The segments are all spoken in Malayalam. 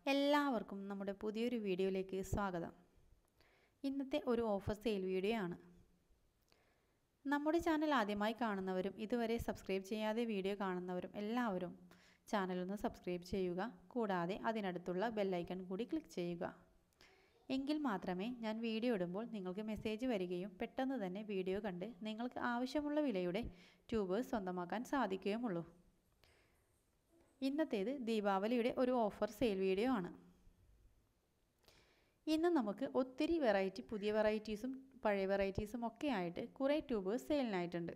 എല്ലാവർക്കും നമ്മുടെ പുതിയൊരു വീഡിയോയിലേക്ക് സ്വാഗതം ഇന്നത്തെ ഒരു ഓഫർ സെയിൽ വീഡിയോ ആണ് നമ്മുടെ ചാനൽ ആദ്യമായി കാണുന്നവരും ഇതുവരെ സബ്സ്ക്രൈബ് ചെയ്യാതെ വീഡിയോ കാണുന്നവരും എല്ലാവരും ചാനലൊന്ന് സബ്സ്ക്രൈബ് ചെയ്യുക കൂടാതെ അതിനടുത്തുള്ള ബെല്ലൈക്കൺ കൂടി ക്ലിക്ക് ചെയ്യുക എങ്കിൽ മാത്രമേ ഞാൻ വീഡിയോ ഇടുമ്പോൾ നിങ്ങൾക്ക് മെസ്സേജ് വരികയും പെട്ടെന്ന് തന്നെ വീഡിയോ കണ്ട് നിങ്ങൾക്ക് ആവശ്യമുള്ള വിലയുടെ ട്യൂബേഴ്സ് സ്വന്തമാക്കാൻ സാധിക്കുകയുമുള്ളൂ ഇന്നത്തേത് ദീപാവലിയുടെ ഒരു ഓഫർ സെയിൽ വീഡിയോ ആണ് ഇന്ന് നമുക്ക് ഒത്തിരി വെറൈറ്റി പുതിയ വെറൈറ്റീസും പഴയ വെറൈറ്റീസും ഒക്കെ ആയിട്ട് കുറേ ട്യൂബേഴ്സ് സെയിലിനായിട്ടുണ്ട്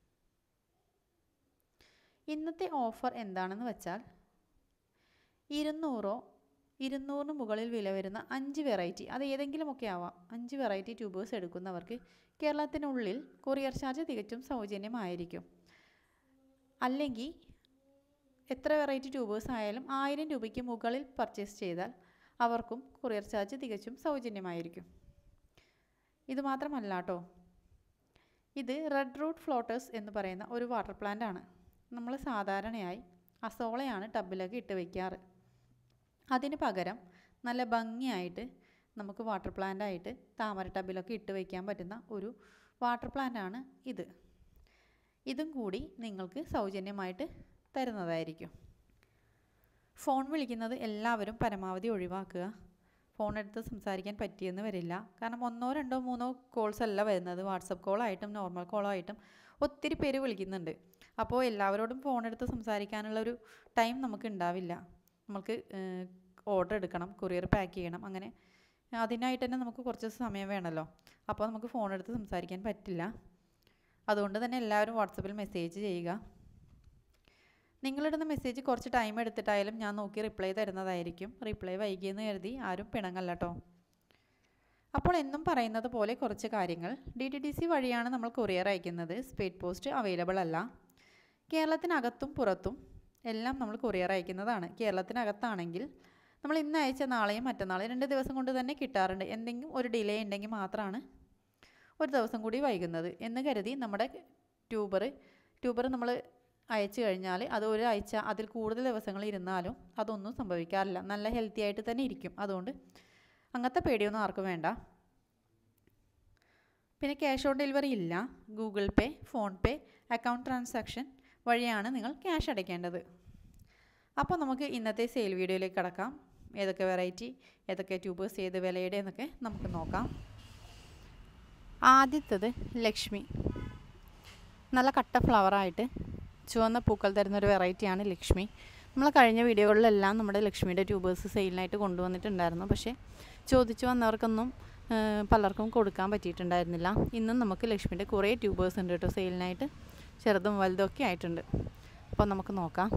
ഇന്നത്തെ ഓഫർ എന്താണെന്ന് വെച്ചാൽ ഇരുന്നൂറോ ഇരുന്നൂറിന് മുകളിൽ വില വരുന്ന അഞ്ച് വെറൈറ്റി അത് ഏതെങ്കിലുമൊക്കെ ആവാം അഞ്ച് വെറൈറ്റി ട്യൂബേഴ്സ് എടുക്കുന്നവർക്ക് കേരളത്തിനുള്ളിൽ കൊറിയർ ചാർജ് തികച്ചും സൗജന്യമായിരിക്കും അല്ലെങ്കിൽ എത്ര വെറൈറ്റി ട്യൂബേഴ്സ് ആയാലും ആയിരം രൂപയ്ക്ക് മുകളിൽ പർച്ചേസ് ചെയ്താൽ അവർക്കും കൊറിയർ ചാർജ് തികച്ചും സൗജന്യമായിരിക്കും ഇത് മാത്രമല്ല കേട്ടോ ഇത് റെഡ് റൂട്ട് ഫ്ലോട്ടേഴ്സ് എന്ന് പറയുന്ന ഒരു വാട്ടർ പ്ലാന്റ് ആണ് നമ്മൾ സാധാരണയായി അസോളയാണ് ടബിലൊക്കെ ഇട്ട് വയ്ക്കാറ് അതിന് പകരം നല്ല ഭംഗിയായിട്ട് നമുക്ക് വാട്ടർ പ്ലാന്റ് ആയിട്ട് താമര ടബിലൊക്കെ ഇട്ട് വയ്ക്കാൻ പറ്റുന്ന ഒരു വാട്ടർ പ്ലാന്റ് ആണ് ഇത് ഇതും കൂടി നിങ്ങൾക്ക് സൗജന്യമായിട്ട് തരുന്നതായിരിക്കും ഫോൺ വിളിക്കുന്നത് എല്ലാവരും പരമാവധി ഒഴിവാക്കുക ഫോൺ എടുത്ത് സംസാരിക്കാൻ പറ്റിയെന്ന് വരില്ല കാരണം ഒന്നോ രണ്ടോ മൂന്നോ കോൾസ് അല്ല വരുന്നത് വാട്സപ്പ് കോളായിട്ടും നോർമൽ കോളായിട്ടും ഒത്തിരി പേര് വിളിക്കുന്നുണ്ട് അപ്പോൾ എല്ലാവരോടും ഫോൺ എടുത്ത് സംസാരിക്കാനുള്ളൊരു ടൈം നമുക്ക് ഉണ്ടാവില്ല നമുക്ക് ഓർഡർ എടുക്കണം കൊറിയർ പാക്ക് ചെയ്യണം അങ്ങനെ അതിനായിട്ട് തന്നെ നമുക്ക് കുറച്ച് സമയം വേണമല്ലോ അപ്പോൾ നമുക്ക് ഫോൺ എടുത്ത് സംസാരിക്കാൻ പറ്റില്ല അതുകൊണ്ട് തന്നെ എല്ലാവരും വാട്സപ്പിൽ മെസ്സേജ് ചെയ്യുക നിങ്ങളിടുന്ന മെസ്സേജ് കുറച്ച് ടൈം എടുത്തിട്ടായാലും ഞാൻ നോക്കി റിപ്ലൈ തരുന്നതായിരിക്കും റിപ്ലൈ വൈകിയെന്ന് കരുതി ആരും പിണങ്ങല്ല കേട്ടോ അപ്പോൾ എന്നും പറയുന്നത് പോലെ കുറച്ച് കാര്യങ്ങൾ ഡി ടി ഡി സി വഴിയാണ് നമ്മൾ കൊറിയർ അയക്കുന്നത് സ്പീഡ് പോസ്റ്റ് അവൈലബിൾ അല്ല കേരളത്തിനകത്തും പുറത്തും എല്ലാം നമ്മൾ കൊറിയർ അയക്കുന്നതാണ് കേരളത്തിനകത്താണെങ്കിൽ നമ്മൾ ഇന്ന് അയച്ച നാളെയും മറ്റന്നാളെയും രണ്ട് ദിവസം കൊണ്ട് തന്നെ കിട്ടാറുണ്ട് എന്തെങ്കിലും ഒരു ഡിലേ ഉണ്ടെങ്കിൽ മാത്രമാണ് ഒരു ദിവസം കൂടി വൈകുന്നത് എന്ന് കരുതി നമ്മുടെ ട്യൂബർ ട്യൂബർ നമ്മൾ അയച്ചു കഴിഞ്ഞാൽ അത് ഒരാഴ്ച അതിൽ കൂടുതൽ ദിവസങ്ങൾ ഇരുന്നാലും അതൊന്നും സംഭവിക്കാറില്ല നല്ല ഹെൽത്തി ആയിട്ട് തന്നെ ഇരിക്കും അതുകൊണ്ട് അങ്ങനത്തെ പേടിയൊന്നും ആർക്കും വേണ്ട പിന്നെ ക്യാഷ് ഓൺ ഡെലിവറി ഇല്ല Google Pay PhonePe account transaction വഴിയാണ് നിങ്ങൾ ക്യാഷ് അടയ്ക്കേണ്ടത് അപ്പോൾ നമുക്ക് ഇന്നത്തെ സെയിൽ വീഡിയോയിലേക്ക് കടക്കാം ഏതൊക്കെ വെറൈറ്റി ഏതൊക്കെ ട്യൂബേഴ്സ് ഏത് വിലയുടെ എന്നൊക്കെ നമുക്ക് നോക്കാം ആദ്യത്തത് ലക്ഷ്മി നല്ല കട്ട ഫ്ലവറായിട്ട് ചുവന്ന പൂക്കൾ തരുന്ന ഒരു വെറൈറ്റിയാണ് ലക്ഷ്മി നമ്മൾ കഴിഞ്ഞ വീഡിയോകളിലെല്ലാം നമ്മുടെ ലക്ഷ്മിയുടെ ട്യൂബേഴ്സ് സെയിലിനായിട്ട് കൊണ്ടുവന്നിട്ടുണ്ടായിരുന്നു പക്ഷേ ചോദിച്ചു വന്നവർക്കൊന്നും പലർക്കും കൊടുക്കാൻ പറ്റിയിട്ടുണ്ടായിരുന്നില്ല ഇന്നും നമുക്ക് ലക്ഷ്മിയുടെ കുറേ ട്യൂബേഴ്സ് ഉണ്ട് കേട്ടോ സെയിലിനായിട്ട് ചെറുതും വലുതും ഒക്കെ ആയിട്ടുണ്ട് അപ്പോൾ നമുക്ക് നോക്കാം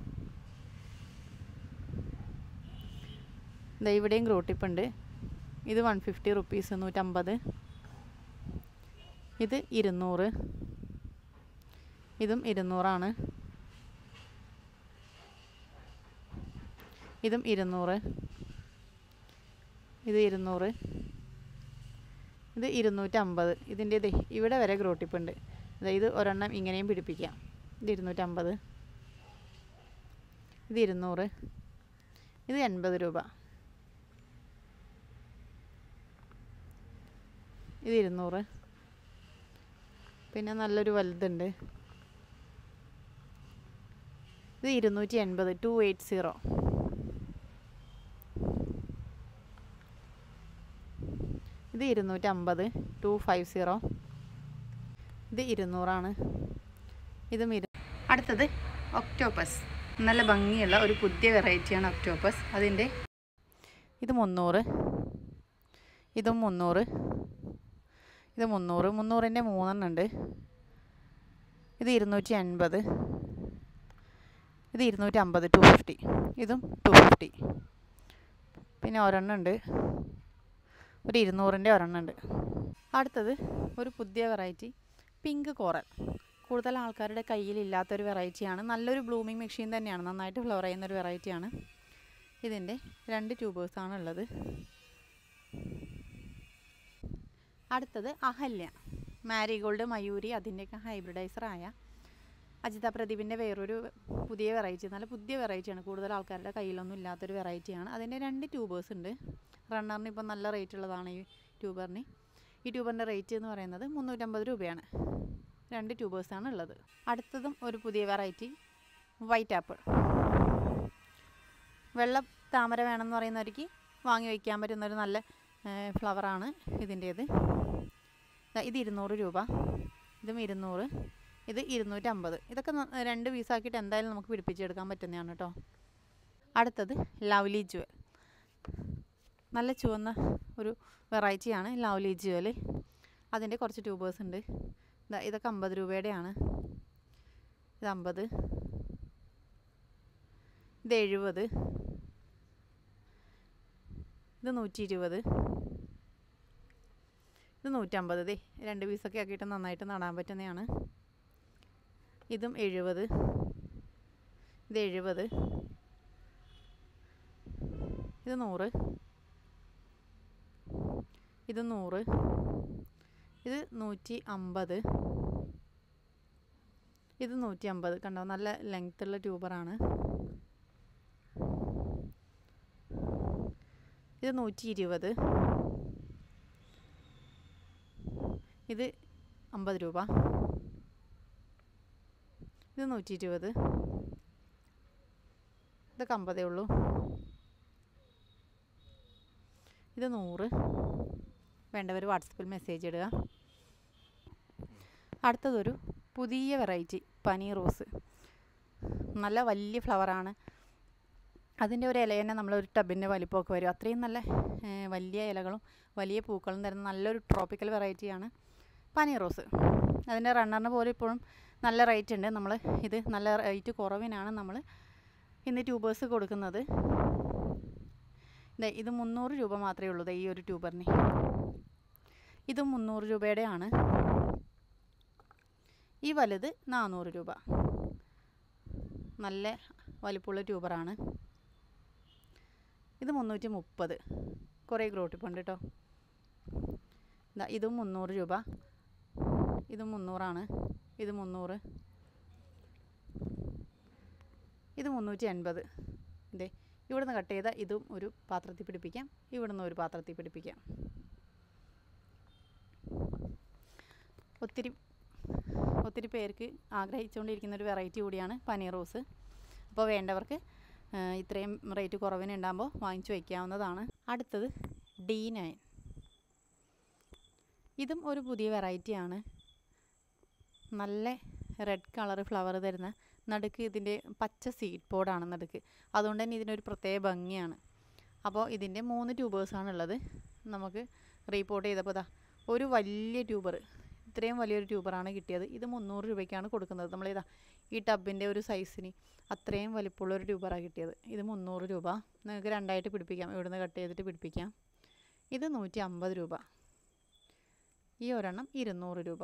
ഇതാ ഇവിടെയും ഗ്രോട്ടിപ്പുണ്ട് ഇത് വൺ ഫിഫ്റ്റി റുപ്പീസ് നൂറ്റമ്പത് ഇത് ഇരുന്നൂറ് ഇതും ഇരുന്നൂറാണ് ഇതും ഇരുന്നൂറ് ഇത് ഇരുന്നൂറ് ഇത് ഇരുന്നൂറ്റമ്പത് ഇതിൻ്റെ ഇതേ ഇവിടെ വരെ ഗ്രോട്ടിപ്പുണ്ട് അതായത് ഒരെണ്ണം ഇങ്ങനെയും പിടിപ്പിക്കാം ഇത് ഇരുന്നൂറ്റമ്പത് ഇത് ഇരുന്നൂറ് ഇത് എൺപത് രൂപ ഇത് ഇരുന്നൂറ് പിന്നെ നല്ലൊരു വലുതുണ്ട് ഇത് ഇരുന്നൂറ്റി എൺപത് ടു എയ്റ്റ് സീറോ ഇത് ഇരുന്നൂറ്റമ്പത് ടു ഫൈവ് സീറോ ഇത് ഇരുന്നൂറാണ് ഇതും ഇരു അടുത്തത് ഒക്ടോപ്പസ് നല്ല ഭംഗിയുള്ള ഒരു പുതിയ വെറൈറ്റിയാണ് ഒക്ടോപ്പസ് അതിൻ്റെ ഇത് മുന്നൂറ് ഇതും മുന്നൂറ് ഇത് മുന്നൂറ് മുന്നൂറിൻ്റെ മൂന്നെണ്ണം ഉണ്ട് ഇത് ഇരുന്നൂറ്റി അൻപത് ഇത് ഇരുന്നൂറ്റി അമ്പത് ടു ഫിഫ്റ്റി ഇതും ടു ഫിഫ്റ്റി പിന്നെ ഒരെണ്ണം ഉണ്ട് ഒരു ഇരുന്നൂറിൻ്റെ ഒരെണ്ണം ഉണ്ട് അടുത്തത് ഒരു പുതിയ വെറൈറ്റി പിങ്ക് കോറൽ കൂടുതൽ ആൾക്കാരുടെ കയ്യിലില്ലാത്തൊരു വെറൈറ്റിയാണ് നല്ലൊരു ബ്ലൂമിങ് മെഷീൻ തന്നെയാണ് നന്നായിട്ട് ഫ്ലവർ ചെയ്യുന്നൊരു വെറൈറ്റിയാണ് ഇതിൻ്റെ രണ്ട് ട്യൂബേഴ്സാണ് ഉള്ളത് അടുത്തത് അഹല്യ മാരിഗോൾഡ് മയൂരി അതിൻ്റെയൊക്കെ ഹൈബ്രിഡൈസറായ അജിത പ്രദീപിൻ്റെ വേറൊരു പുതിയ വെറൈറ്റി നല്ല പുതിയ വെറൈറ്റിയാണ് കൂടുതൽ ആൾക്കാരുടെ കയ്യിലൊന്നും ഇല്ലാത്തൊരു വെറൈറ്റിയാണ് അതിൻ്റെ രണ്ട് ട്യൂബേഴ്സ് ഉണ്ട് റണ്ണറിന് ഇപ്പം നല്ല റേറ്റ് ഉള്ളതാണ് ഈ ട്യൂബറിന് ഈ ട്യൂബറിൻ്റെ റേറ്റ് എന്ന് പറയുന്നത് മുന്നൂറ്റമ്പത് രൂപയാണ് രണ്ട് ട്യൂബേഴ്സാണ് ഉള്ളത് അടുത്തതും ഒരു പുതിയ വെറൈറ്റി വൈറ്റ് ആപ്പിൾ വെള്ള താമര വേണമെന്ന് പറയുന്നവർക്ക് വാങ്ങി വയ്ക്കാൻ പറ്റുന്ന ഒരു നല്ല ഫ്ലവറാണ് ഇതിൻ്റേത് ദാ ഇത് ഇരുന്നൂറ് രൂപ ഇതും ഇരുന്നൂറ് ഇത് ഇരുന്നൂറ്റമ്പത് ഇതൊക്കെ ന- രണ്ട് പീസാക്കിയിട്ട് എന്തായാലും നമുക്ക് പിടിപ്പിച്ചെടുക്കാൻ പറ്റുന്നതാണ് കേട്ടോ അടുത്തത് ലവ്ലി ജുവൽ നല്ല ചുവന്ന ഒരു വെറൈറ്റിയാണ് ലവ്ലി ജുവൽ അതിൻ്റെ കുറച്ച് ട്യൂബേഴ്സ് ഉണ്ട് ദാ ഇതൊക്കെ അമ്പത് രൂപയുടെയാണ് ഇത് അമ്പത് ഇത് എഴുപത് ഇത് നൂറ്റി ഇരുപത് ഇത് നൂറ്റമ്പത് ദേ രണ്ട് പീസൊക്കെ ആക്കിയിട്ട് നന്നായിട്ട് നടാൻ പറ്റുന്നതാണ് ഇതും എഴുപത് ഇത് എഴുപത് ഇത് നൂറ് ഇത് നൂറ് ഇത് നൂറ്റി അമ്പത് ഇത് നൂറ്റി അമ്പത് കണ്ടോ നല്ല ലെങ്ത്തുള്ള ട്യൂബറാണ് ഇത് നൂറ്റി ഇരുപത് ഇത് അമ്പത് രൂപ ഇത് നൂറ്റി ഇരുപത് ഇതൊക്കെ അമ്പതേ ഉള്ളൂ ഇത് നൂറ് വേണ്ടവർ വാട്സപ്പിൽ മെസ്സേജ് ഇടുക അടുത്തതൊരു പുതിയ വെറൈറ്റി പനി റോസ് നല്ല വലിയ ഫ്ലവറാണ് അതിൻ്റെ ഒരു ഇല തന്നെ നമ്മളൊരു ടബിൻ്റെ വലിപ്പമൊക്കെ വരും അത്രയും നല്ല ഏർ, വലിയ ഇലകളും വലിയ പൂക്കളും തരുന്ന നല്ലൊരു ട്രോപ്പിക്കൽ വെറൈറ്റിയാണ് പനി റോസ് അതിൻ്റെ റണ്ണറിന് പോലെ ഇപ്പോഴും നല്ല റേറ്റ് ഉണ്ട് നമ്മൾ ഇത് നല്ല റേറ്റ് കുറവിനാണ് നമ്മൾ ഇന്ന് ട്യൂബേഴ്സ് കൊടുക്കുന്നത് ദേ ഇത് മുന്നൂറ് രൂപ മാത്രമേ ഉള്ളൂ ദേ ഈ ഒരു ട്യൂബറിന് ഇത് മുന്നൂറ് രൂപയുടെയാണ് ഈ വലുത് നാനൂറ് രൂപ നല്ല വലിപ്പമുള്ള ട്യൂബറാണ് ഇത് മുന്നൂറ്റി മുപ്പത് കുറേ ഗ്രോട്ടിപ്പുണ്ട് കേട്ടോ ഇതാ ഇതും മുന്നൂറ് രൂപ ഇത് മുന്നൂറാണ് ഇത് മുന്നൂറ് ഇത് മുന്നൂറ്റി എൺപത് ഇതേ ഇവിടുന്ന് കട്ട് ചെയ്ത ഇതും ഒരു പാത്രത്തിൽ പിടിപ്പിക്കാം ഇവിടുന്ന് ഒരു പാത്രത്തിൽ പിടിപ്പിക്കാം ഒത്തിരി ഒത്തിരി പേർക്ക് ആഗ്രഹിച്ചുകൊണ്ടിരിക്കുന്ന ഒരു വെറൈറ്റി കൂടിയാണ് പനീർ റോസ് അപ്പോൾ വേണ്ടവർക്ക് ആ, ഇത്രയും റേറ്റ് കുറവിന് ഉണ്ടാകുമ്പോൾ വാങ്ങിച്ചു വയ്ക്കാവുന്നതാണ് അടുത്തത് ഡി നയൻ ഇതും ഒരു പുതിയ വെറൈറ്റിയാണ് നല്ല റെഡ് കളർ ഫ്ലവർ തരുന്ന നടുക്ക് ഇതിൻ്റെ പച്ച സീഡ് പോഡാണ് നടുക്ക് അതുകൊണ്ട് തന്നെ ഇതിനൊരു പ്രത്യേക ഭംഗിയാണ് അപ്പോൾ ഇതിൻ്റെ മൂന്ന് ട്യൂബേഴ്സാണ് ഉള്ളത് നമുക്ക് റീപോർട്ട് ചെയ്തപ്പോൾ ഇതാ ഒരു വലിയ ട്യൂബർ ഇത്രയും വലിയൊരു ട്യൂബറാണ് കിട്ടിയത് ഇത് മുന്നൂറ് രൂപയ്ക്കാണ് കൊടുക്കുന്നത് നമ്മളിതാ ഈ ടബിൻ്റെ ഒരു സൈസിന് അത്രയും വലിപ്പമുള്ള ഒരു ട്യൂബറാണ് കിട്ടിയത് ഇത് മുന്നൂറ് രൂപ നിങ്ങൾക്ക് രണ്ടായിട്ട് പിടിപ്പിക്കാം ഇവിടുന്ന് കട്ട് ചെയ്തിട്ട് പിടിപ്പിക്കാം ഇത് നൂറ്റി അമ്പത് രൂപ ഈ ഒരെണ്ണം ഇരുന്നൂറ് രൂപ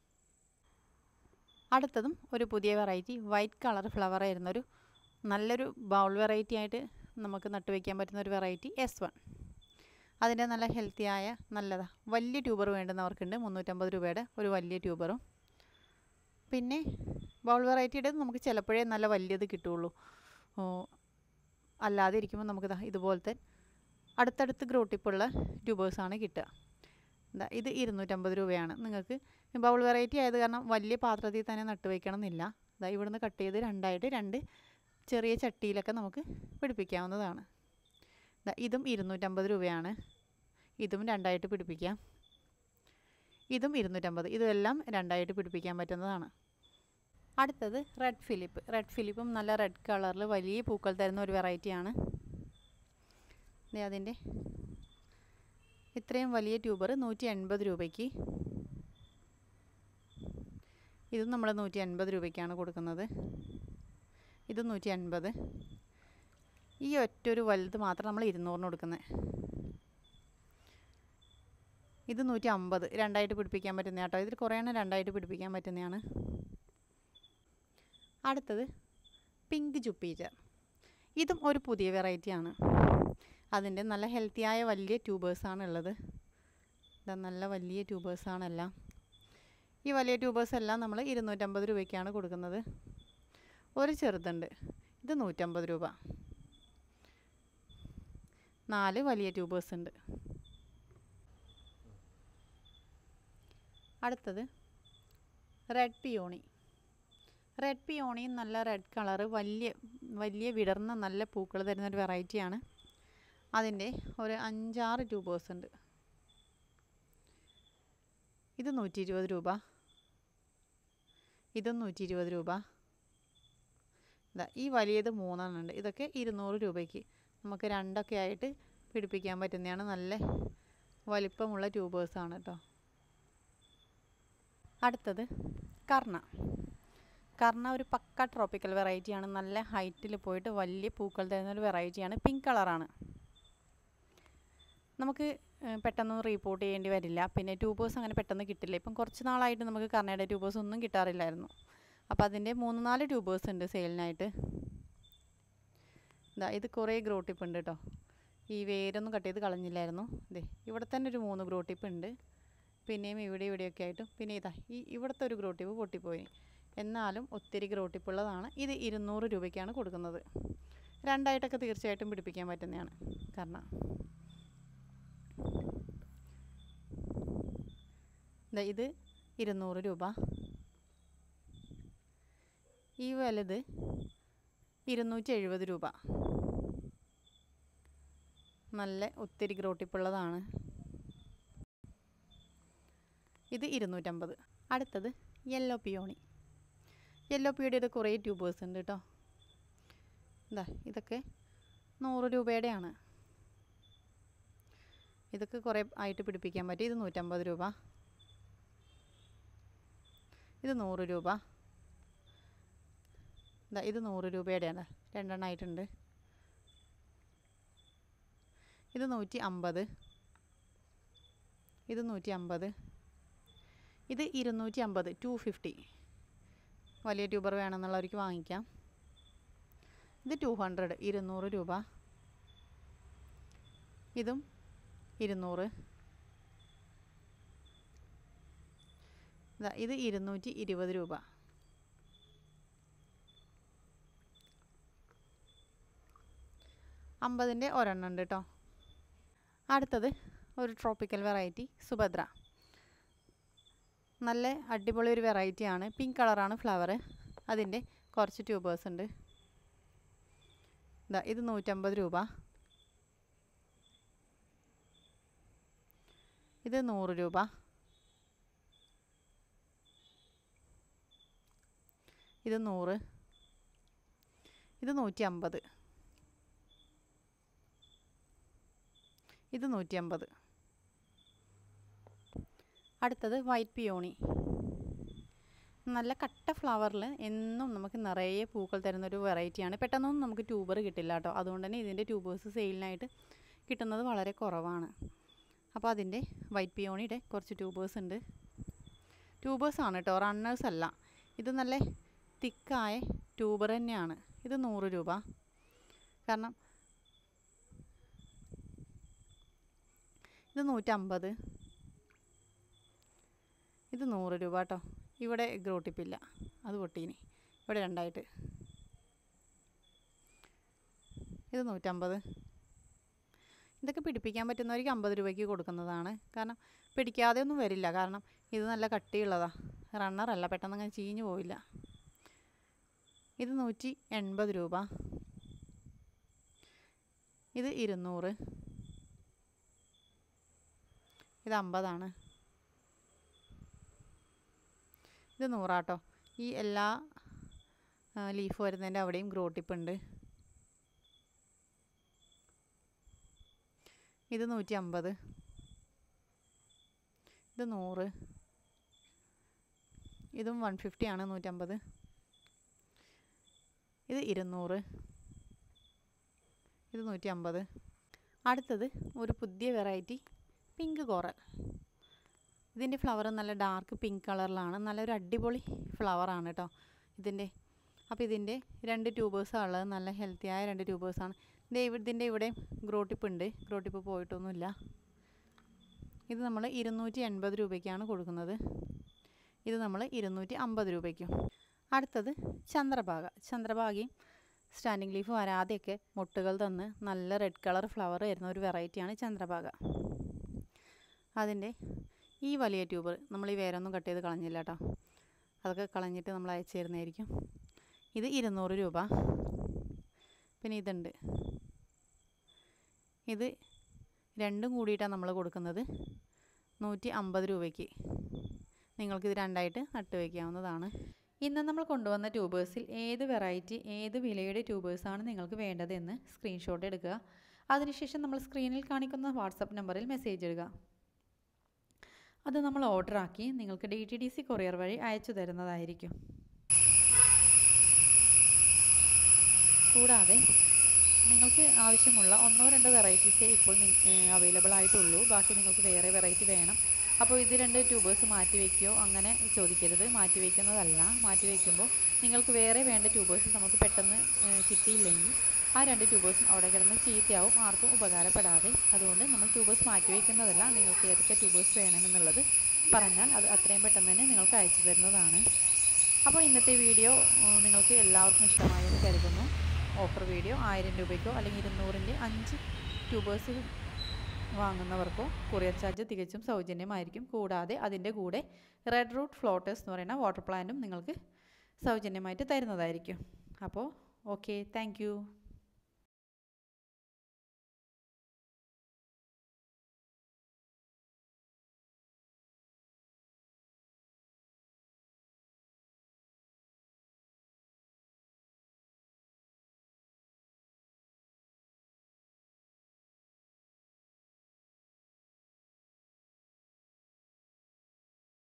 അടുത്തതും ഒരു പുതിയ വെറൈറ്റി വൈറ്റ് കളർ ഫ്ലവർ ആയിരുന്നൊരു നല്ലൊരു ബൗൾ വെറൈറ്റി ആയിട്ട് നമുക്ക് നട്ടുവയ്ക്കാൻ പറ്റുന്ന ഒരു വെറൈറ്റി എസ് വൺ അതിൻ്റെ നല്ല ഹെൽത്തിയായ നല്ലതാ വലിയ ട്യൂബർ വേണ്ടുന്നവർക്കുണ്ട് മുന്നൂറ്റമ്പത് രൂപയുടെ ഒരു വലിയ ട്യൂബറും പിന്നെ ബൗൾ വെറൈറ്റിയുടെ നമുക്ക് ചിലപ്പോഴേ നല്ല വലിയത് കിട്ടുള്ളൂ ഓ, അല്ലാതെ ഇരിക്കുമ്പോൾ നമുക്ക് ദാ ഇതുപോലത്തെ അടുത്തടുത്ത് ഗ്രോട്ടിപ്പുള്ള ട്യൂബേഴ്സാണ് കിട്ടുക ദാ ഇത് ഇരുന്നൂറ്റമ്പത് രൂപയാണ് നിങ്ങൾക്ക് ബൗൾ വെറൈറ്റി ആയത് കാരണം വലിയ പാത്രത്തിൽ തന്നെ നട്ട് വയ്ക്കണം എന്നില്ല ദാ ഇവിടുന്ന് കട്ട് ചെയ്ത് രണ്ടായിട്ട് രണ്ട് ചെറിയ ചട്ടിയിലൊക്കെ നമുക്ക് പിടിപ്പിക്കാവുന്നതാണ് ദാ ഇതും ഇരുന്നൂറ്റമ്പത് രൂപയാണ് ഇതും രണ്ടായിട്ട് പിടിപ്പിക്കാം ഇതും ഇരുന്നൂറ്റമ്പത് ഇതെല്ലാം രണ്ടായിട്ട് പിടിപ്പിക്കാൻ പറ്റുന്നതാണ് അടുത്തത് റെഡ് ഫിലിപ്പ് റെഡ് ഫിലിപ്പും നല്ല റെഡ് കളറിൽ വലിയ പൂക്കൾ തരുന്ന ഒരു വെറൈറ്റിയാണ് ദേ അതിൻ്റെ ഇത്രയും വലിയ ട്യൂബർ നൂറ്റി എൺപത് രൂപയ്ക്ക് ഇതും നമ്മൾ നൂറ്റി അൻപത് രൂപയ്ക്കാണ് കൊടുക്കുന്നത് ഇത് നൂറ്റി അൻപത് ഈ ഒറ്റൊരു വലുത് മാത്രം നമ്മൾ ഇരുന്നൂറിന് കൊടുക്കുന്നത് ഇത് നൂറ്റി അമ്പത് രണ്ടായിട്ട് പിടിപ്പിക്കാൻ പറ്റുന്ന കേട്ടോ ഇതിൽ കുറേ എണ്ണം രണ്ടായിട്ട് പിടിപ്പിക്കാൻ പറ്റുന്നതാണ് അടുത്തത് പിങ്ക് ജുപ്പീറ്റർ ഇതും ഒരു പുതിയ വെറൈറ്റിയാണ് അതിൻ്റെ നല്ല ഹെൽത്തിയായ വലിയ ട്യൂബേഴ്സാണ് ഉള്ളത് ഇതാ നല്ല വലിയ ട്യൂബേഴ്സാണെല്ലാം ഈ വലിയ ട്യൂബേഴ്സ് എല്ലാം നമ്മൾ ഇരുന്നൂറ്റമ്പത് രൂപയ്ക്കാണ് കൊടുക്കുന്നത് ഒരു ചെറുതുണ്ട് ഇത് നൂറ്റമ്പത് രൂപ നാല് വലിയ ട്യൂബേഴ്സ് ഉണ്ട് അടുത്തത് റെഡ് പിയോണി റെഡ് പിയോണി നല്ല റെഡ് കളറ് വലിയ വലിയ വിടർന്ന നല്ല പൂക്കൾ തരുന്ന ഒരു വെറൈറ്റിയാണ് അതിൻ്റെ ഒരു അഞ്ചാറ് ട്യൂബേഴ്സ് ഉണ്ട് ഇത് നൂറ്റി ഇരുപത് രൂപ ഇതും നൂറ്റി ഇരുപത് രൂപ ഇതാ ഈ വലിയത് മൂന്നെണ്ണം ഉണ്ട് ഇതൊക്കെ ഇരുന്നൂറ് രൂപയ്ക്ക് നമുക്ക് രണ്ടൊക്കെ ആയിട്ട് പിടിപ്പിക്കാൻ പറ്റുന്നതാണ് നല്ല വലിപ്പമുള്ള ട്യൂബേഴ്സാണ് കേട്ടോ അടുത്തത് കർണ കർണ ഒരു പക്ക ട്രോപ്പിക്കൽ വെറൈറ്റിയാണ് നല്ല ഹൈറ്റിൽ പോയിട്ട് വലിയ പൂക്കൾ തരുന്ന ഒരു വെറൈറ്റിയാണ് പിങ്ക് കളറാണ് നമുക്ക് ഏഹ്, പെട്ടെന്നൊന്നും റീപ്പോർട്ട് ചെയ്യേണ്ടി വരില്ല പിന്നെ ട്യൂബേഴ്സ് അങ്ങനെ പെട്ടെന്ന് കിട്ടില്ല ഇപ്പം കുറച്ച് നാളായിട്ട് നമുക്ക് കർണയുടെ ട്യൂബേഴ്സ് ഒന്നും കിട്ടാറില്ലായിരുന്നു അപ്പോൾ അതിൻ്റെ മൂന്ന് നാല് ട്യൂബേഴ്സ് ഉണ്ട് സെയിലിനായിട്ട് ഇതാ ഇത് കുറേ ഗ്രോ ടിപ്പ് ഉണ്ട് കേട്ടോ ഈ വേരൊന്നും കട്ട് ചെയ്ത് കളഞ്ഞില്ലായിരുന്നു ഇതേ ഇവിടെ തന്നെ ഒരു മൂന്ന് ഗ്രോ ടിപ്പ് ഉണ്ട് പിന്നെയും ഇവിടെ ഇവിടെയൊക്കെ ആയിട്ടും പിന്നെ ഇതാ ഈ ഇവിടുത്തെ ഒരു ഗ്രോ ടിപ്പ് പൊട്ടിപ്പോയി എന്നാലും ഒത്തിരി ഗ്രോ ടിപ്പ് ഉള്ളതാണ് ഇത് ഇരുന്നൂറ് രൂപയ്ക്കാണ് കൊടുക്കുന്നത് രണ്ടായിട്ടൊക്കെ തീർച്ചയായിട്ടും പിടിപ്പിക്കാൻ പറ്റുന്നതാണ് കാരണം ദാ ഇത് ഇരുന്നൂറ് രൂപ ഈ വലുത് ഇരുന്നൂറ്റി എഴുപത് രൂപ നല്ല ഒത്തിരി ഗ്രോട്ടിപ്പുള്ളതാണ് ഇത് ഇരുന്നൂറ്റമ്പത് അടുത്തത് യെല്ലോ പിയോണി യെല്ലോ പിയുടെ കുറേ ട്യൂബേഴ്സ് ഉണ്ട് കേട്ടോ ഇതാ ഇതൊക്കെ നൂറ് രൂപയുടെയാണ് ഇതൊക്കെ കുറേ ആയിട്ട് പിടിപ്പിക്കാൻ പറ്റും ഇത് നൂറ്റമ്പത് രൂപ ഇത് നൂറ് രൂപ ഇതാ ഇത് നൂറ് രൂപയുടെയാണ് രണ്ടെണ്ണം ആയിട്ടുണ്ട് ഇത് നൂറ്റി അമ്പത് ഇത് നൂറ്റി അമ്പത് ഇത് ഇരുന്നൂറ്റി അമ്പത് ടു ഫിഫ്റ്റി വലിയ ട്യൂബർ വേണമെന്നുള്ളവർക്ക് വാങ്ങിക്കാം ഇത് ടു ഹൺഡ്രഡ് ഇരുന്നൂറ് രൂപ ഇതും ഇരുന്നൂറ് ദാ ഇത് ഇരുന്നൂറ്റി ഇരുപത് രൂപ അമ്പതിൻ്റെ ഒരെണ്ണം ഉണ്ട് കേട്ടോ അടുത്തത് ഒരു ട്രോപ്പിക്കൽ വെറൈറ്റി സുഭദ്ര നല്ല അടിപൊളി ഒരു വെറൈറ്റിയാണ് പിങ്ക് കളറാണ് ഫ്ലവർ അതിൻ്റെ കുറച്ച് ട്യൂബേഴ്സ് ഉണ്ട് ഇതാ ഇത് നൂറ്റമ്പത് രൂപ ഇത് നൂറ് രൂപ ഇത് നൂറ് ഇത് നൂറ്റി അമ്പത് ഇത് നൂറ്റി അമ്പത് അടുത്തത് വൈറ്റ് പിയോണി നല്ല കട്ട ഫ്ലവറിൽ എന്നും നമുക്ക് നിറയെ പൂക്കൾ തരുന്ന ഒരു വെറൈറ്റിയാണ് പെട്ടെന്നൊന്നും നമുക്ക് ട്യൂബർ കിട്ടില്ല കേട്ടോ അതുകൊണ്ട് തന്നെ ഇതിൻ്റെ ട്യൂബേഴ്സ് സെയിലിനായിട്ട് കിട്ടുന്നത് വളരെ കുറവാണ് അപ്പോൾ അതിൻ്റെ വൈറ്റ് പിയോണിയുടെ കുറച്ച് ട്യൂബേഴ്സ് ഉണ്ട് ട്യൂബേഴ്സ് ആണ് കേട്ടോ റണ്ണേഴ്സ് അല്ല ഇത് നല്ല തിക്കായ ട്യൂബർ തന്നെയാണ് ഇത് നൂറ് രൂപ കാരണം ഇത് നൂറ്റമ്പത് ഇത് നൂറ് രൂപ കേട്ടോ ഇവിടെ ഗ്രോട്ടിപ്പില്ല അത് പൊട്ടീനി ഇവിടെ രണ്ടായിട്ട് ഇത് നൂറ്റമ്പത് ഇതൊക്കെ പിടിപ്പിക്കാൻ പറ്റുന്നവർക്ക് അമ്പത് രൂപയ്ക്ക് കൊടുക്കുന്നതാണ് കാരണം പിടിക്കാതെ ഒന്നും വരില്ല കാരണം ഇത് നല്ല കട്ടിയുള്ളതാണ് റണ്ണറല്ല പെട്ടെന്ന് അങ്ങനെ ചീഞ്ഞു പോവില്ല ഇത് നൂറ്റി എൺപത് രൂപ ഇത് ഇരുന്നൂറ് ഇത് അമ്പതാണ് ഇത് നൂറാട്ടോ ഈ എല്ലാ ലീഫ് വരുന്നതിൻ്റെ അവിടെയും ഗ്രോ ടിപ്പ് ഉണ്ട് ഇത് നൂറ്റി അമ്പത് ഇത് നൂറ് ഇതും വൺ ഫിഫ്റ്റി ആണ് നൂറ്റമ്പത് ഇത് ഇരുന്നൂറ് ഇത് നൂറ്റി അമ്പത് അടുത്തത് ഒരു പുതിയ വെറൈറ്റി പിങ്ക് കോറൽ ഇതിൻ്റെ ഫ്ലവർ നല്ല ഡാർക്ക് പിങ്ക് കളറിലാണ് നല്ലൊരു അടിപൊളി ഫ്ലവറാണ് കേട്ടോ ഇതിൻ്റെ അപ്പോൾ ഇതിൻ്റെ രണ്ട് ട്യൂബേഴ്സാണ് ഉള്ളത് നല്ല ഹെൽത്തിയായ രണ്ട് ട്യൂബേഴ്സാണ് ഇത് ഇതിൻ്റെ ഇവിടെ ഗ്രോ ടിപ്പ് ഉണ്ട് ഗ്രോ ടിപ്പ് പോയിട്ടൊന്നുമില്ല ഇത് നമ്മൾ ഇരുന്നൂറ്റി എൺപത് രൂപയ്ക്കാണ് കൊടുക്കുന്നത് ഇത് നമ്മൾ ഇരുന്നൂറ്റി അമ്പത് രൂപയ്ക്കും അടുത്തത് ചന്ദ്രഭാഗ ചന്ദ്രഭാഗയും സ്റ്റാൻഡിങ് ലീഫ് വരാതെയൊക്കെ മുട്ടുകൾ തന്ന് നല്ല റെഡ് കളർ ഫ്ലവർ വരുന്ന ഒരു വെറൈറ്റിയാണ് ചന്ദ്രഭാഗ അതിൻ്റെ ഈ വലിയ ട്യൂബ് നമ്മൾ ഈ വേരൊന്നും കട്ട് ചെയ്ത് കളഞ്ഞില്ല കേട്ടോ അതൊക്കെ കളഞ്ഞിട്ട് നമ്മൾ അയച്ചു തരുന്നതായിരിക്കും ഇത് ഇരുന്നൂറ് രൂപ പിന്നെ ഇതുണ്ട് ഇത് രണ്ടും കൂടിയിട്ടാണ് നമ്മൾ കൊടുക്കുന്നത് നൂറ്റി അമ്പത് രൂപയ്ക്ക് നിങ്ങൾക്കിത് രണ്ടായിട്ട് നട്ട് വയ്ക്കാവുന്നതാണ് ഇന്ന് നമ്മൾ കൊണ്ടുവന്ന ട്യൂബേഴ്സിൽ ഏത് വെറൈറ്റി ഏത് വിലയുടെ ട്യൂബേഴ്സാണ് നിങ്ങൾക്ക് വേണ്ടതെന്ന് സ്ക്രീൻഷോട്ട് എടുക്കുക അതിനുശേഷം നമ്മൾ സ്ക്രീനിൽ കാണിക്കുന്ന വാട്സപ്പ് നമ്പറിൽ മെസ്സേജ് ഇടുക അത് നമ്മൾ ഓർഡർ ആക്കി നിങ്ങൾക്ക് D T D C courier വഴി അയച്ചു തരുന്നതായിരിക്കും കൂടാതെ നിങ്ങൾക്ക് ആവശ്യമുള്ള ഒന്നോ രണ്ടോ വെറൈറ്റീസേ ഇപ്പോൾ അവൈലബിൾ ആയിട്ടുള്ളൂ ബാക്കി നിങ്ങൾക്ക് വേറെ വെറൈറ്റി വേണം അപ്പോൾ ഇത് രണ്ട് ട്യൂബേഴ്സ് മാറ്റി വയ്ക്കുകയോ അങ്ങനെ ചോദിക്കരുത് മാറ്റി വയ്ക്കുന്നതല്ല മാറ്റി വയ്ക്കുമ്പോൾ നിങ്ങൾക്ക് വേറെ വേണ്ട ട്യൂബേഴ്സ് നമുക്ക് പെട്ടെന്ന് കിട്ടിയില്ലെങ്കിൽ ആ രണ്ട് ട്യൂബേഴ്സും അവിടെ കിടന്ന് ചീത്തയാവും ആർക്കും ഉപകാരപ്പെടാതെ അതുകൊണ്ട് നമ്മൾ ട്യൂബേഴ്സ് മാറ്റി വയ്ക്കുന്നതല്ല നിങ്ങൾക്ക് ഏതൊക്കെ ട്യൂബേഴ്സ് വേണമെന്നുള്ളത് പറഞ്ഞാൽ അത് അത്രയും പെട്ടെന്ന് തന്നെ നിങ്ങൾക്ക് അയച്ചു തരുന്നതാണ് അപ്പോൾ ഇന്നത്തെ വീഡിയോ നിങ്ങൾക്ക് എല്ലാവർക്കും ഇഷ്ടമായി എന്ന് കരുതുന്നു ഓഫർ വീഡിയോ ആയിരം രൂപയ്ക്കോ അല്ലെങ്കിൽ ഇരുന്നൂറിൻ്റെ അഞ്ച് ട്യൂബേഴ്സ് വാങ്ങുന്നവർക്കോ കൊറിയർ ചാർജ് തികച്ചും സൗജന്യമായിരിക്കും കൂടാതെ അതിൻ്റെ കൂടെ റെഡ് റൂട്ട് ഫ്ലോട്ടേഴ്സ് എന്ന് പറയുന്ന വാട്ടർ പ്ലാന്റും നിങ്ങൾക്ക് സൗജന്യമായിട്ട് തരുന്നതായിരിക്കും അപ്പോൾ ഓക്കെ താങ്ക്